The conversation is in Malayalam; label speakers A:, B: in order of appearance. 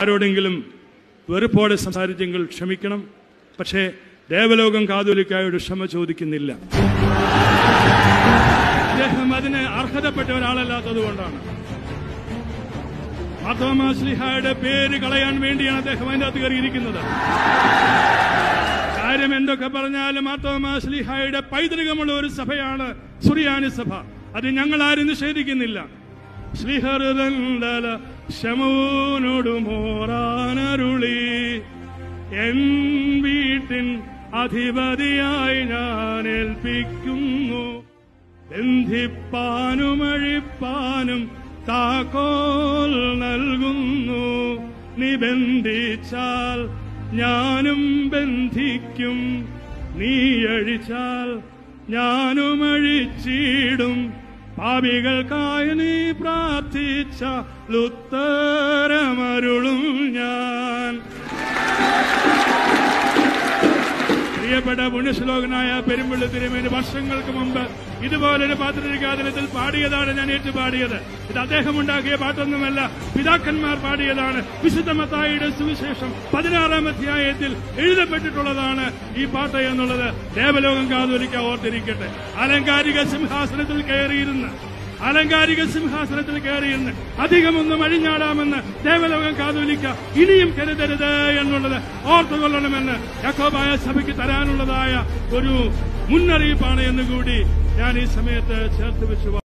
A: ആരോടെങ്കിലും വെറുപ്പോടെ സംസാരിച്ചെങ്കിൽ ക്ഷമിക്കണം പക്ഷേ ദേവലോകം കാതോലിക്കായോട് ക്ഷമ ചോദിക്കുന്നില്ല അദ്ദേഹം അതിന് അർഹതപ്പെട്ട ഒരാളല്ലാത്തത് കൊണ്ടാണ് മാത്തോമാസ്ലിഹായുടെ പേര് കളയാൻ വേണ്ടിയാണ് അദ്ദേഹം അതിന്റെ അകത്ത് കയറിയിരിക്കുന്നത് കാര്യം എന്തൊക്കെ പറഞ്ഞാലും മാത്തോമാസ്ലിഹായുടെ പൈതൃകമുള്ള ഒരു സഭയാണ് സുറിയാനി സഭ അത് ഞങ്ങൾ ആരും നിഷേധിക്കുന്നില്ല ശ്രീഹൃദല ശമൂനോടു മോറാനരുളി എൻ വീട്ടിൻ അധിപതിയായി ഞാൻ ഏൽപ്പിക്കുന്നു ബന്ധിപ്പാനും അഴിപ്പാനും താക്കോൽ നൽകുന്നു നിബന്ധിച്ചാൽ ഞാനും ബന്ധിക്കും നീ അഴിച്ചാൽ ഞാനും അഴിച്ചിടും പാപികൾക്കായി നീ പ്രാർത്ഥിച്ച ഉത്തരമരുളും ഞാൻ പ്രിയപ്പെട്ട പുണ്യശ്ലോകനായ പെരുമ്പള്ളി തിരുമേനി വർഷങ്ങൾക്ക് മുമ്പ് ഇതുപോലൊരു പാത്രരികാതനത്തിൽ പാടിയതാണ് ഞാൻ ഏറ്റു പാടിയത് ഇത് അദ്ദേഹം ഉണ്ടാക്കിയ പാട്ടൊന്നുമല്ല പിതാക്കന്മാർ പാടിയതാണ് വിശുദ്ധ മത്തായിയുടെ സുവിശേഷം പതിനാറാം അധ്യായത്തിൽ എഴുതപ്പെട്ടിട്ടുള്ളതാണ് ഈ പാട്ട് എന്നുള്ളത് ദേവലോകം കാതോലിക്ക ഓർത്തിരിക്കട്ടെ അലങ്കാരിക സിംഹാസനത്തിൽ കയറിയിരുന്ന് അലങ്കാരിക സിംഹാസനത്തിൽ കയറിയെന്ന് അധികമൊന്നും അഴിഞ്ഞാടാമെന്ന് ദേവലോകം കാതോലിക്ക ഇനിയും കരുതരുത് എന്നുള്ളത് ഓർത്തുകൊള്ളണമെന്ന് യക്കോബായ സഭയ്ക്ക് തരാനുള്ളതായ ഒരു മുന്നറിയിപ്പാണ് എന്നുകൂടി ഞാൻ ഈ സമയത്ത് ചേർത്ത് വെച്ചു